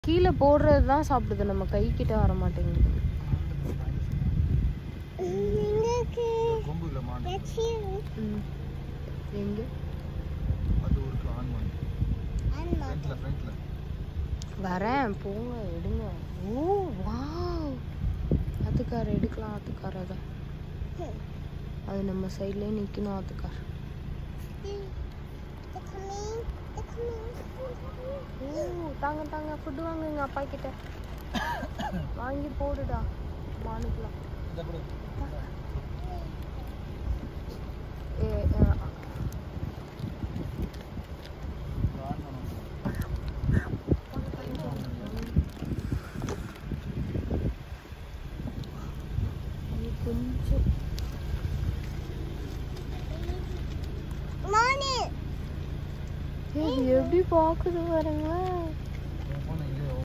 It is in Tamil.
கீழே போடுறது தான் சாப்பிடுது நம்ம கை கிட்ட வர மாட்டேங்குது எங்களுக்கு கொம்பு இல்லை மாடு லட்சியம் ம். எங்க அது ஒரு ஆண் மாடு ஆன்மா ஃப்ரண்ட்ல ஃப்ரண்ட்ல வரேன் போங்க எடுங்க ஓ வாவ் ஆத்துக்கார் எடுக்கலாம் ஆத்துக்கார் அதை அது நம்ம சைட்லேயே நிற்கணும் ஆத்துக்கார் They're coming. They're coming. ஓ தாங்க தாங்க ஃபுட்டு வாங்க எங்கள் அப்பா கிட்ட வாங்கி போடுடா மானுக்கலாம் இதை கூட ஏ ஆ, ஆண் மாடு இது கொஞ்சம் Morning. ஏய், இது எப்படி பார்க்குது பாருங்க